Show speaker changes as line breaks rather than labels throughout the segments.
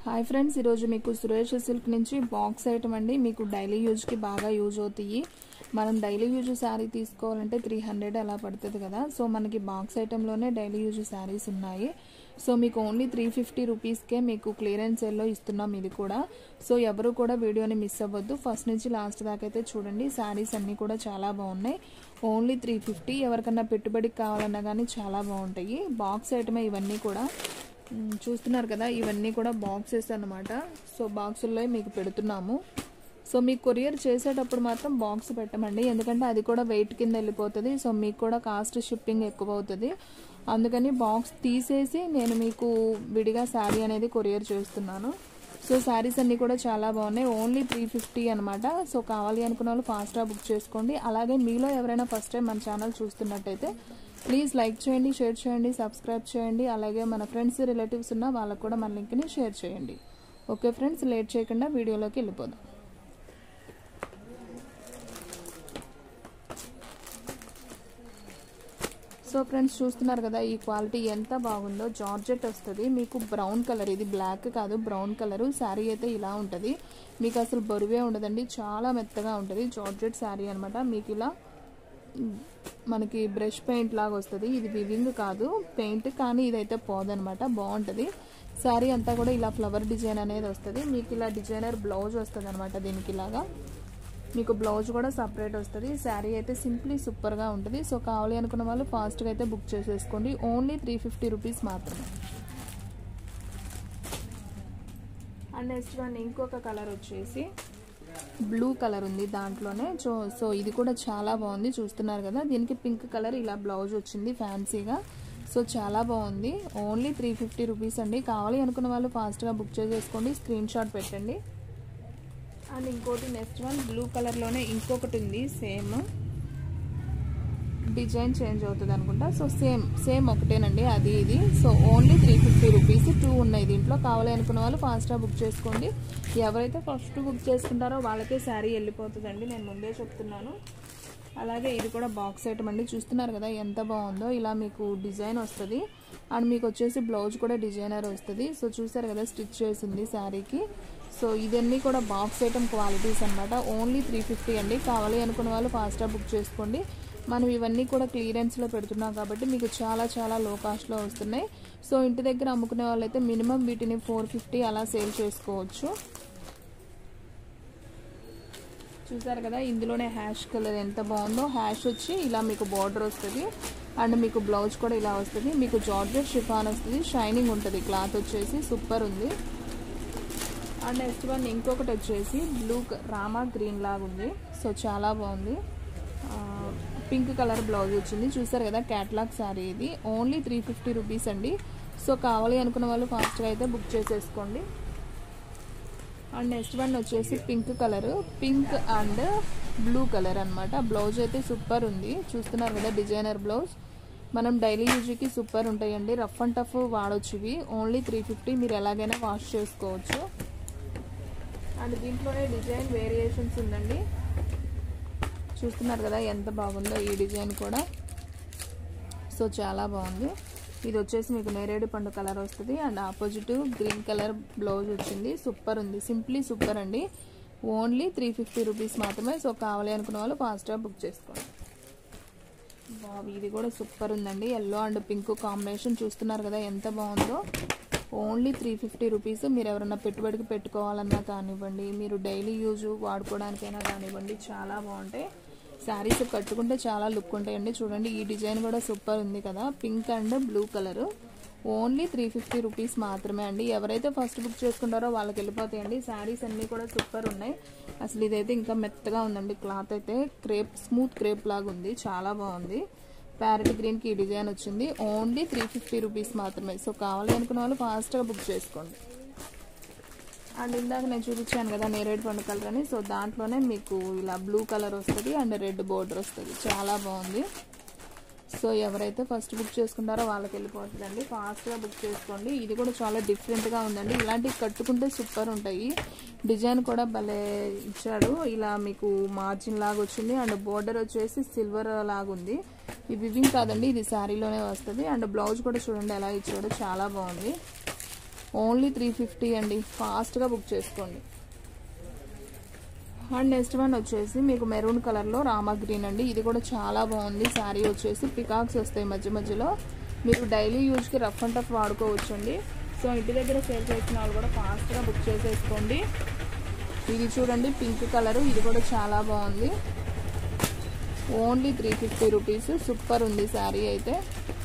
hi friends ఈరోజు మీకు Suresh silk నుంచి బాక్స్ ఐటమ్ అండి మీకు డైలీ యూజ్కి బాగా యూజ్ అవుతాయి మనం డైలీ యూజ్ శారీ తీసుకోవాలంటే త్రీ హండ్రెడ్ అలా పడుతుంది కదా సో మనకి బాక్స్ ఐటెంలోనే డైలీ యూజ్ శారీస్ ఉన్నాయి సో మీకు ఓన్లీ త్రీ ఫిఫ్టీ రూపీస్కే మీకు క్లియరెన్స్ సేల్లో ఇస్తున్నాం ఇది కూడా సో ఎవరు కూడా వీడియోని మిస్ అవ్వద్దు ఫస్ట్ నుంచి లాస్ట్ దాకా అయితే చూడండి శారీస్ అన్నీ కూడా చాలా బాగున్నాయి ఓన్లీ త్రీ ఫిఫ్టీ ఎవరికన్నా పెట్టుబడికి కావాలన్నా కానీ చాలా బాగుంటాయి బాక్స్ ఐటమే ఇవన్నీ కూడా మ్, చూస్తున్నారు కదా ఇవన్నీ కూడా బాక్సెస్ అన్నమాట సో బాక్సుల్లో మీకు పెడుతున్నాము సో మీకు కొరియర్ చేసేటప్పుడు మాత్రం బాక్స్ పెట్టమండి ఎందుకంటే అది కూడా వెయిట్ కింద వెళ్ళిపోతుంది సో మీకు కూడా కాస్ట్ షిప్పింగ్ ఎక్కువ అవుతుంది అందుకని బాక్స్ తీసేసి నేను మీకు విడిగా శారీ అనేది కొరియర్ చేస్తున్నాను సో శారీస్ అన్నీ కూడా చాలా బాగున్నాయి ఓన్లీ త్రీ ఫిఫ్టీ అనమాట సో కావాలి అనుకున్న వాళ్ళు ఫాస్ట్గా బుక్ చేసుకోండి అలాగే మీలో ఎవరైనా ఫస్ట్ టైం మన ఛానల్ చూస్తున్నట్టయితే ప్లీజ్ లైక్ చేయండి షేర్ చేయండి సబ్స్క్రైబ్ చేయండి అలాగే మన ఫ్రెండ్స్ రిలేటివ్స్ ఉన్న వాళ్ళకు కూడా మన లింక్ని షేర్ చేయండి ఓకే ఫ్రెండ్స్ లేట్ చేయకుండా వీడియోలోకి వెళ్ళిపోదాం సో ఫ్రెండ్స్ చూస్తున్నారు కదా ఈ క్వాలిటీ ఎంత బాగుందో జార్జెట్ వస్తుంది మీకు బ్రౌన్ కలర్ ఇది బ్లాక్ కాదు బ్రౌన్ కలర్ శారీ అయితే ఇలా ఉంటుంది మీకు అసలు బరువే ఉండదండి చాలా మెత్తగా ఉంటుంది జార్జెట్ శారీ అనమాట మీకు ఇలా మనకి బ్రష్ పెయింట్ లాగా వస్తుంది ఇది వివింగ్ కాదు పెయింట్ కానీ ఇదైతే పోదనమాట బాగుంటుంది శారీ అంతా కూడా ఇలా ఫ్లవర్ డిజైన్ అనేది వస్తుంది మీకు ఇలా డిజైనర్ బ్లౌజ్ వస్తుంది అనమాట దీనికి ఇలాగా మీకు బ్లౌజ్ కూడా సపరేట్ వస్తుంది శారీ అయితే సింప్లీ సూపర్గా ఉంటుంది సో కావాలి అనుకున్న వాళ్ళు ఫాస్ట్గా అయితే బుక్ చేసేసుకోండి ఓన్లీ త్రీ ఫిఫ్టీ రూపీస్ మాత్రమే అండ్ నెక్స్ట్ వన్ ఇంకొక కలర్ వచ్చేసి బ్లూ కలర్ ఉంది దాంట్లోనే సో సో ఇది కూడా చాలా బాగుంది చూస్తున్నారు కదా దీనికి పింక్ కలర్ ఇలా బ్లౌజ్ వచ్చింది ఫ్యాన్సీగా సో చాలా బాగుంది ఓన్లీ త్రీ ఫిఫ్టీ రూపీస్ అండి కావాలి అనుకున్న వాళ్ళు ఫాస్ట్గా బుక్ చేసేసుకోండి స్క్రీన్ షాట్ పెట్టండి అండ్ ఇంకోటి నెక్స్ట్ వన్ బ్లూ కలర్లోనే ఇంకొకటి ఉంది సేమ్ డిజైన్ చేంజ్ అవుతుంది అనుకుంటా సో సేమ్ సేమ్ ఒకటేనండి అది ఇది so only three fifty rupees two ఉన్నాయి దీంట్లో కావాలి అనుకున్న వాళ్ళు ఫాస్ట్గా బుక్ చేసుకోండి ఎవరైతే ఫస్ట్ బుక్ చేసుకుంటారో వాళ్ళకే శారీ వెళ్ళిపోతుందండి నేను ముందే చెప్తున్నాను అలాగే ఇది కూడా బాక్స్ ఐటమ్ అండి చూస్తున్నారు కదా ఎంత బాగుందో ఇలా మీకు డిజైన్ వస్తుంది అండ్ మీకు వచ్చేసి బ్లౌజ్ కూడా డిజైనర్ వస్తుంది సో చూసారు కదా స్టిచ్ చేసింది శారీకి సో ఇవన్నీ కూడా బాక్స్ ఐటమ్ క్వాలిటీస్ అనమాట ఓన్లీ త్రీ ఫిఫ్టీ అండి కావాలి అనుకున్న వాళ్ళు ఫాస్ట్గా బుక్ చేసుకోండి మనం ఇవన్నీ కూడా క్లియరెన్స్లో పెడుతున్నాం కాబట్టి మీకు చాలా చాలా లో కాస్ట్లో వస్తున్నాయి సో ఇంటి దగ్గర అమ్ముకునే వాళ్ళైతే మినిమం వీటిని ఫోర్ ఫిఫ్టీ అలా సేల్ చేసుకోవచ్చు చూసారు కదా ఇందులోనే హ్యాష్ కలర్ ఎంత బాగుందో హ్యాష్ వచ్చి ఇలా మీకు బార్డర్ వస్తుంది అండ్ మీకు బ్లౌజ్ కూడా ఇలా వస్తుంది మీకు జార్జెట్ షిఫాన్ వస్తుంది షైనింగ్ ఉంటుంది క్లాత్ వచ్చేసి సూపర్ ఉంది అండ్ నెక్స్ట్ వన్ ఇంకొకటి వచ్చేసి బ్లూ రామా గ్రీన్ లాగా ఉంది సో చాలా బాగుంది పింక్ కలర్ బ్లౌజ్ వచ్చింది చూసారు కదా క్యాట్లాగ్ శారీ ఇది ఓన్లీ త్రీ ఫిఫ్టీ రూపీస్ అండి సో కావాలి అనుకున్న వాళ్ళు ఫాస్ట్గా అయితే బుక్ చేసేసుకోండి అండ్ నెక్స్ట్ వన్ వచ్చేసి pink colour pink and blue colour అనమాట బ్లౌజ్ అయితే సూపర్ ఉంది చూస్తున్నారు కదా డిజైనర్ బ్లౌజ్ మనం డైలీ యూజ్కి సూపర్ ఉంటాయండి రఫ్ అండ్ టఫ్ వాడొచ్చు ఇవి ఓన్లీ త్రీ ఫిఫ్టీ మీరు ఎలాగైనా వాష్ చేసుకోవచ్చు అండ్ దీంట్లోనే డిజైన్ వేరియేషన్స్ ఉందండి చూస్తున్నారు కదా ఎంత బాగుందో ఈ డిజైన్ కూడా సో చాలా బాగుంది ఇది వచ్చేసి మీకు నేరేడు పండు కలర్ వస్తుంది and opposite green colour blouse వచ్చింది సూపర్ ఉంది సింప్లీ సూపర్ అండి ఓన్లీ త్రీ ఫిఫ్టీ రూపీస్ మాత్రమే సో కావాలి అనుకున్న వాళ్ళు ఫాస్ట్గా బుక్ చేసుకోండి బాబు ఇది కూడా సూపర్ ఉందండి ఎల్లో అండ్ పింక్ కాంబినేషన్ చూస్తున్నారు కదా ఎంత బాగుందో ఓన్లీ త్రీ ఫిఫ్టీ రూపీస్ మీరు ఎవరైనా పెట్టుబడికి పెట్టుకోవాలన్నా కానివ్వండి మీరు డైలీ యూజ్ వాడుకోవడానికైనా కానివ్వండి చాలా బాగుంటాయి శారీస్ కట్టుకుంటే చాలా లుక్ ఉంటాయండి చూడండి ఈ డిజైన్ కూడా సూపర్ ఉంది కదా pink and blue colour only three fifty rupees మాత్రమే అండి ఎవరైతే ఫస్ట్ బుక్ చేసుకుంటారో వాళ్ళకి వెళ్ళిపోతాయండి శారీస్ అన్నీ కూడా సూపర్ ఉన్నాయి అసలు ఇదైతే ఇంకా మెత్తగా ఉందండి క్లాత్ అయితే క్రేప్ స్మూత్ క్రేప్ లాగా ఉంది చాలా బాగుంది ప్యారెట్ గ్రీన్కి ఈ డిజైన్ వచ్చింది ఓన్లీ త్రీ ఫిఫ్టీ రూపీస్ మాత్రమే సో కావాలి అనుకున్న వాళ్ళు ఫాస్ట్గా బుక్ చేసుకోండి అండ్ ఇందాక నేను చూపించాను కదా నేరేడు పండు కలర్ అని సో దాంట్లోనే మీకు ఇలా బ్లూ కలర్ వస్తుంది అండ్ రెడ్ బోర్డర్ వస్తుంది చాలా బాగుంది సో ఎవరైతే ఫస్ట్ బుక్ చేసుకుంటారో వాళ్ళకి వెళ్ళిపోతుందండి ఫాస్ట్గా బుక్ చేసుకోండి ఇది కూడా చాలా డిఫరెంట్గా ఉందండి ఇలాంటివి కట్టుకుంటే సూపర్ ఉంటాయి డిజైన్ కూడా భలే ఇచ్చాడు ఇలా మీకు మార్జిన్ లాగా వచ్చింది అండ్ బోర్డర్ వచ్చేసి సిల్వర్ లాగా ఉంది ఇది వివింగ్ కాదండి ఇది శారీలోనే వస్తుంది అండ్ బ్లౌజ్ కూడా చూడండి ఎలా ఇచ్చాడు చాలా బాగుంది ఓన్లీ త్రీ ఫిఫ్టీ అండి ఫాస్ట్గా బుక్ చేసుకోండి అండ్ నెక్స్ట్ వన్ వచ్చేసి మీకు మెరూన్ కలర్లో రామా గ్రీన్ అండి ఇది కూడా చాలా బాగుంది శారీ వచ్చేసి పికాక్స్ వస్తాయి మధ్య మధ్యలో మీరు డైలీ యూజ్కి రఫ్ అండ్ టఫ్ వాడుకోవచ్చు అండి సో ఇంటి దగ్గర సేల్ చేసిన వాళ్ళు కూడా ఫాస్ట్గా బుక్ చేసేసుకోండి ఇది చూడండి పింక్ కలర్ ఇది కూడా చాలా బాగుంది only three fifty rupees super ఉంది శారీ అయితే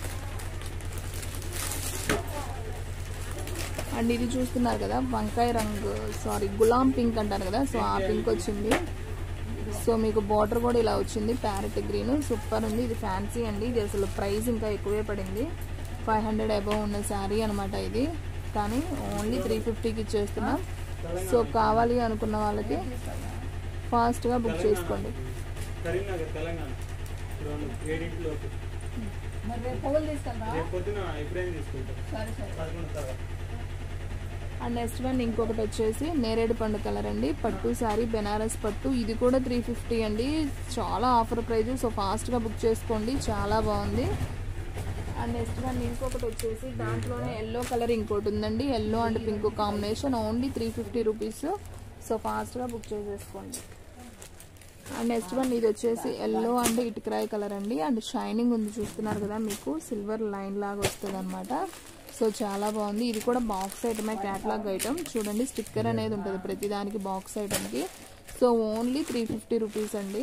అండ్ ఇది చూస్తున్నారు కదా వంకాయ రంగు సారీ గులాం పింక్ అంటారు కదా సో ఆ పింక్ వచ్చింది సో మీకు బార్డర్ కూడా ఇలా వచ్చింది ప్యారెట్ గ్రీన్ సూపర్ ఉంది ఇది ఫ్యాన్సీ అండి ఇది అసలు ప్రైస్ ఇంకా ఎక్కువే పడింది ఫైవ్ హండ్రెడ్ అబవ్ ఉన్న శారీ అనమాట ఇది కానీ ఓన్లీ త్రీ ఫిఫ్టీకి ఇచ్చేస్తున్నాం సో కావాలి అనుకున్న వాళ్ళకి ఫాస్ట్గా బుక్ చేసుకోండి
కరీంనగర్ తెలంగాణ రెండు ఏడింటిలో
మరి రేపు పొగలు తీసుకెళ్తా
రేపు పొద్దున ఎప్పుడైనా తీసుకుంటాం
సరే సరే
పదకొండు తర్వాత
అండ్ నెక్స్ట్ వన్ ఇంకొకటి వచ్చేసి నేరేడు పండు కలర్ అండి పట్టు శారీ బెనారస్ పట్టు ఇది కూడా త్రీ ఫిఫ్టీ అండి చాలా ఆఫర్ ప్రైజ్ సో ఫాస్ట్గా బుక్ చేసుకోండి చాలా బాగుంది అండ్ నెక్స్ట్ వన్ ఇంకొకటి వచ్చేసి దాంట్లోనే ఎల్లో కలర్ ఇంకోటి ఉందండి yellow and pink combination only three fifty rupees so ఫాస్ట్గా బుక్ చేసేసుకోండి అండ్ నెక్స్ట్ వన్ ఇది వచ్చేసి ఎల్లో అండ్ ఇటుకరాయి కలర్ అండి అండ్ షైనింగ్ ఉంది చూస్తున్నారు కదా మీకు సిల్వర్ లైన్ లాగా వస్తుంది అనమాట సో చాలా బాగుంది ఇది కూడా బాక్స్ ఐటమే క్యాట్లాగ్ ఐటమ్ చూడండి స్టిక్కర్ అనేది ఉంటుంది ప్రతి దానికి బాక్స్ ఐటమ్కి so only three fifty rupees అండి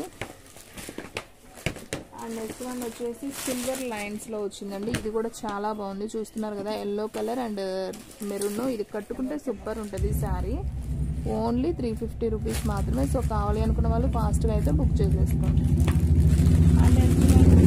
అండ్ నెక్స్ట్ వన్ వచ్చేసి సిల్వర్ లైన్స్లో వచ్చిందండి ఇది కూడా చాలా బాగుంది చూస్తున్నారు కదా ఎల్లో కలర్ అండ్ మెరూన్ ఇది కట్టుకుంటే సూపర్ ఉంటుంది sari only three fifty rupees మాత్రమే సో కావాలి అనుకున్న వాళ్ళు ఫాస్ట్గా అయితే బుక్ చేసేసుకోండి అండ్ నెక్స్ట్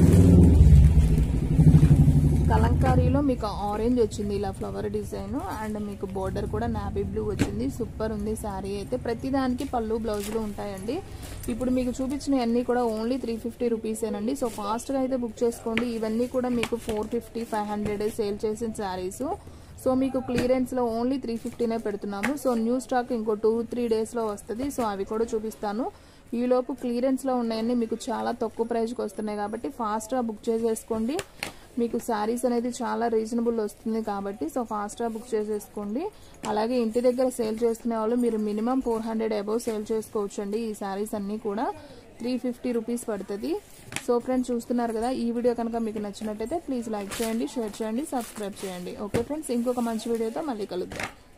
కలంకారీలో మీకు ఆరెంజ్ వచ్చింది ఇలా ఫ్లవర్ డిజైన్ అండ్ మీకు బోర్డర్ కూడా నావీ బ్లూ వచ్చింది సూపర్ ఉంది శారీ అయితే ప్రతి దానికి పళ్ళు బ్లౌజులు ఉంటాయండి ఇప్పుడు మీకు చూపించిన అన్నీ కూడా ఓన్లీ త్రీ ఫిఫ్టీ రూపీసేనండి సో ఫాస్ట్గా అయితే బుక్ చేసుకోండి ఇవన్నీ కూడా మీకు four fifty five hundred sale చేసిన శారీస్ సో మీకు క్లియరెన్స్లో ఓన్లీ త్రీ ఫిఫ్టీనే పెడుతున్నాము సో న్యూ స్టాక్ ఇంకో టూ త్రీ డేస్లో వస్తుంది సో అవి కూడా చూపిస్తాను ఈలోపు క్లియరెన్స్లో ఉన్నాయన్నీ మీకు చాలా తక్కువ ప్రైస్కి వస్తున్నాయి కాబట్టి ఫాస్ట్గా బుక్ చేసేసుకోండి మీకు శారీస్ అనేది చాలా రీజనబుల్ వస్తుంది కాబట్టి సో ఫాస్ట్గా బుక్ చేసేసుకోండి అలాగే ఇంటి దగ్గర సేల్ చేసుకునే వాళ్ళు మీరు minimum four hundred above sale చేసుకోవచ్చు అండి ఈ శారీస్ అన్నీ కూడా త్రీ ఫిఫ్టీ రూపీస్ పడుతుంది సో ఫ్రెండ్స్ చూస్తున్నారు కదా ఈ వీడియో కనుక మీకు నచ్చినట్టయితే ప్లీజ్ లైక్ చేయండి షేర్ చేయండి సబ్స్క్రైబ్ చేయండి ఓకే ఫ్రెండ్స్ ఇంకొక మంచి వీడియోతో మళ్ళీ కలుద్దాం